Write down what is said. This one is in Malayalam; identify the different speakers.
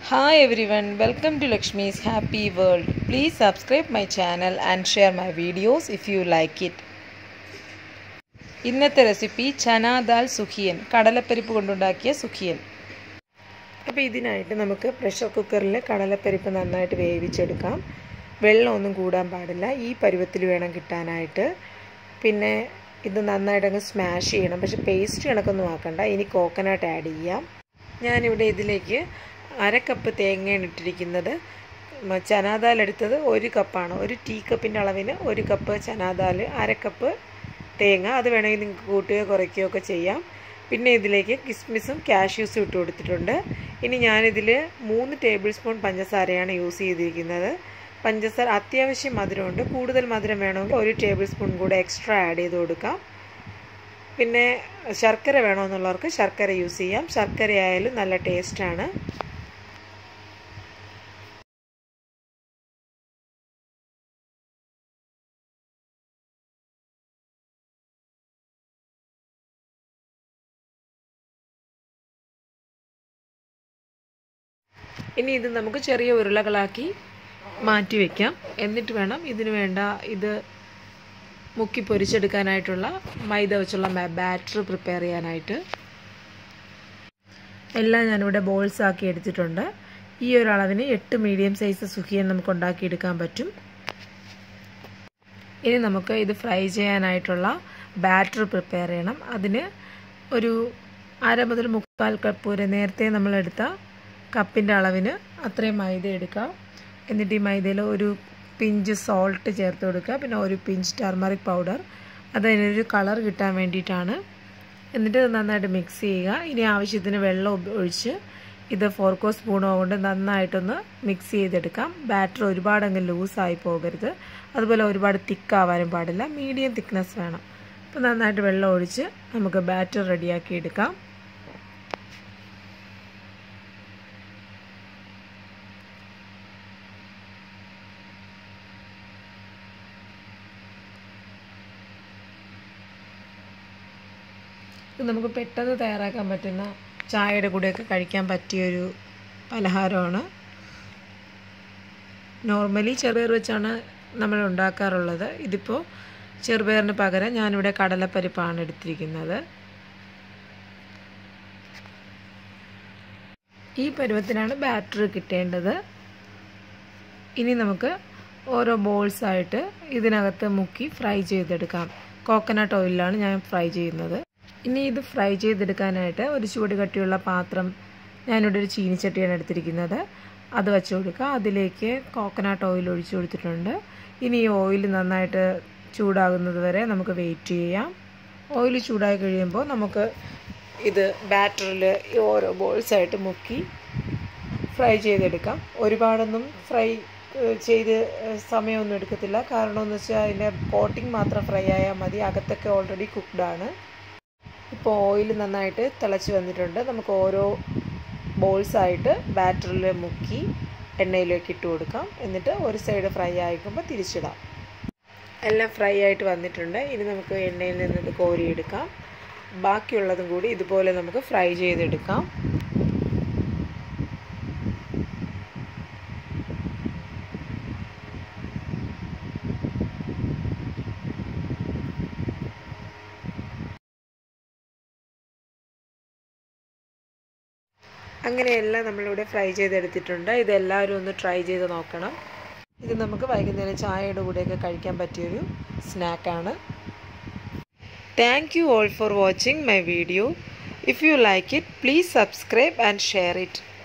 Speaker 1: Hi everyone, welcome to Lakshmi's Happy World. Please subscribe my channel and share my videos if you like it. ഇന്നത്തെ റെസിപ്പി ചന ദാൽ സുഖിയൻ കടലപ്പരിപ്പ് കൊണ്ടുണ്ടാക്കിയ സുഖിയൻ അപ്പോൾ ഇതിനായിട്ട് നമുക്ക് പ്രഷർ കുക്കറിൽ കടലപ്പരിപ്പ് നന്നായിട്ട് വേവിച്ചെടുക്കാം വെള്ളമൊന്നും കൂടാൻ പാടില്ല ഈ പരുവത്തിൽ വേണം കിട്ടാനായിട്ട് പിന്നെ ഇത് നന്നായിട്ട് അങ്ങ് സ്മാഷ് ചെയ്യണം പക്ഷെ പേസ്റ്റ് കണക്കൊന്നും ആക്കണ്ട ഇനി കോക്കനട്ട് ആഡ് ചെയ്യാം ഞാനിവിടെ ഇതിലേക്ക് അര കപ്പ് തേങ്ങയാണ് ഇട്ടിരിക്കുന്നത് ചനാദാൽ എടുത്തത് ഒരു കപ്പാണ് ഒരു ടീ കപ്പിൻ്റെ അളവിന് ഒരു കപ്പ് ചനാദാൽ അര കപ്പ് തേങ്ങ അത് വേണമെങ്കിൽ നിങ്ങൾക്ക് കൂട്ടുകയോ കുറയ്ക്കുകയോ ഒക്കെ ചെയ്യാം പിന്നെ ഇതിലേക്ക് കിസ്മിസും കാഷ്യൂസും ഇട്ട് കൊടുത്തിട്ടുണ്ട് ഇനി ഞാനിതിൽ മൂന്ന് ടേബിൾ സ്പൂൺ പഞ്ചസാരയാണ് യൂസ് ചെയ്തിരിക്കുന്നത് പഞ്ചസാര അത്യാവശ്യം മധുരമുണ്ട് കൂടുതൽ മധുരം വേണമെങ്കിൽ ഒരു ടേബിൾ സ്പൂൺ കൂടെ എക്സ്ട്രാ ആഡ് ചെയ്ത് കൊടുക്കാം പിന്നെ ശർക്കര വേണമെന്നുള്ളവർക്ക് ശർക്കര യൂസ് ചെയ്യാം ശർക്കര ആയാലും നല്ല ടേസ്റ്റാണ് ഇനി ഇത് നമുക്ക് ചെറിയ ഉരുളകളാക്കി മാറ്റി വയ്ക്കാം എന്നിട്ട് വേണം ഇതിന് വേണ്ട ഇത് മുക്കി പൊരിച്ചെടുക്കാനായിട്ടുള്ള മൈദ വെച്ചുള്ള ബാറ്റർ പ്രിപ്പയർ ചെയ്യാനായിട്ട് എല്ലാം ഞാനിവിടെ ബോൾസ് ആക്കി എടുത്തിട്ടുണ്ട് ഈ ഒരു അളവിന് എട്ട് മീഡിയം സൈസ് സുഖിയൻ നമുക്ക് ഉണ്ടാക്കിയെടുക്കാൻ പറ്റും ഇനി നമുക്ക് ഇത് ഫ്രൈ ചെയ്യാനായിട്ടുള്ള ബാറ്റർ പ്രിപ്പയർ ചെയ്യണം അതിന് ഒരു അര മുതൽ മുക്കാൽ കപ്പ് വരെ നേരത്തെ നമ്മളെടുത്ത കപ്പിൻ്റെ അളവിന് അത്രയും മൈദ എടുക്കാം എന്നിട്ട് ഈ മൈദയിൽ ഒരു പിഞ്ച് സോൾട്ട് ചേർത്ത് കൊടുക്കുക പിന്നെ ഒരു പിഞ്ച് ടർമറിക് പൗഡർ അതിനൊരു കളർ കിട്ടാൻ വേണ്ടിയിട്ടാണ് എന്നിട്ട് നന്നായിട്ട് മിക്സ് ചെയ്യുക ഇനി ആവശ്യത്തിന് വെള്ളം ഒഴിച്ച് ഇത് ഫോർക്കോ സ്പൂണോ കൊണ്ട് നന്നായിട്ടൊന്ന് മിക്സ് ചെയ്തെടുക്കാം ബാറ്റർ ഒരുപാടങ്ങ് ലൂസായി പോകരുത് അതുപോലെ ഒരുപാട് തിക്കാവാനും പാടില്ല മീഡിയം തിക്നെസ് വേണം അപ്പോൾ നന്നായിട്ട് വെള്ളം ഒഴിച്ച് നമുക്ക് ബാറ്റർ റെഡിയാക്കി എടുക്കാം ഇത് നമുക്ക് പെട്ടെന്ന് തയ്യാറാക്കാൻ പറ്റുന്ന ചായയുടെ കൂടെയൊക്കെ കഴിക്കാൻ പറ്റിയൊരു പലഹാരമാണ് നോർമലി ചെറുപയർ വെച്ചാണ് നമ്മൾ ഉണ്ടാക്കാറുള്ളത് ഇതിപ്പോൾ ചെറുപയറിന് പകരം ഞാനിവിടെ കടലപ്പരിപ്പാണ് എടുത്തിരിക്കുന്നത് ഈ പരുവത്തിനാണ് ബാറ്റർ കിട്ടേണ്ടത് ഇനി നമുക്ക് ഓരോ ബോൾസായിട്ട് ഇതിനകത്ത് മുക്കി ഫ്രൈ ചെയ്തെടുക്കാം കോക്കനട്ട് ഓയിലാണ് ഞാൻ ഫ്രൈ ചെയ്യുന്നത് ഇനി ഇത് ഫ്രൈ ചെയ്തെടുക്കാനായിട്ട് ഒരു ചൂട് കട്ടിയുള്ള പാത്രം ഞാനിവിടെ ഒരു ചീനിച്ചട്ടിയാണ് എടുത്തിരിക്കുന്നത് അത് വെച്ച് കൊടുക്കുക അതിലേക്ക് കോക്കനട്ട് ഓയിൽ ഒഴിച്ചു കൊടുത്തിട്ടുണ്ട് ഇനി ഈ ഓയിൽ നന്നായിട്ട് ചൂടാകുന്നത് വരെ നമുക്ക് വെയിറ്റ് ചെയ്യാം ഓയിൽ ചൂടായി കഴിയുമ്പോൾ നമുക്ക് ഇത് ബാറ്ററിൽ ഓരോ ബോൾസായിട്ട് മുക്കി ഫ്രൈ ചെയ്തെടുക്കാം ഒരുപാടൊന്നും ഫ്രൈ ചെയ്ത് സമയമൊന്നും എടുക്കത്തില്ല കാരണം എന്ന് വെച്ചാൽ അതിൻ്റെ കോട്ടിങ് മാത്രം ഫ്രൈ ആയാൽ മതി അകത്തൊക്കെ ഓൾറെഡി കുക്ക്ഡാണ് ഇപ്പോൾ ഓയിൽ നന്നായിട്ട് തിളച്ച് വന്നിട്ടുണ്ട് നമുക്ക് ഓരോ ബോൾസായിട്ട് ബാറ്ററിൽ മുക്കി എണ്ണയിലേക്ക് ഇട്ട് കൊടുക്കാം എന്നിട്ട് ഒരു സൈഡ് ഫ്രൈ ആയിക്കുമ്പോൾ തിരിച്ചിടാം എല്ലാം ഫ്രൈ ആയിട്ട് വന്നിട്ടുണ്ട് ഇനി നമുക്ക് എണ്ണയിൽ നിന്നത് കോരിയെടുക്കാം ബാക്കിയുള്ളതും കൂടി ഇതുപോലെ നമുക്ക് ഫ്രൈ ചെയ്തെടുക്കാം അങ്ങനെയെല്ലാം നമ്മളിവിടെ ഫ്രൈ ചെയ്തെടുത്തിട്ടുണ്ട് ഇതെല്ലാവരും ഒന്ന് ട്രൈ ചെയ്ത് നോക്കണം ഇത് നമുക്ക് വൈകുന്നേരം ചായയുടെ കൂടെയൊക്കെ കഴിക്കാൻ പറ്റിയൊരു സ്നാക്കാണ് thank you all for watching my video if you like it please subscribe and share it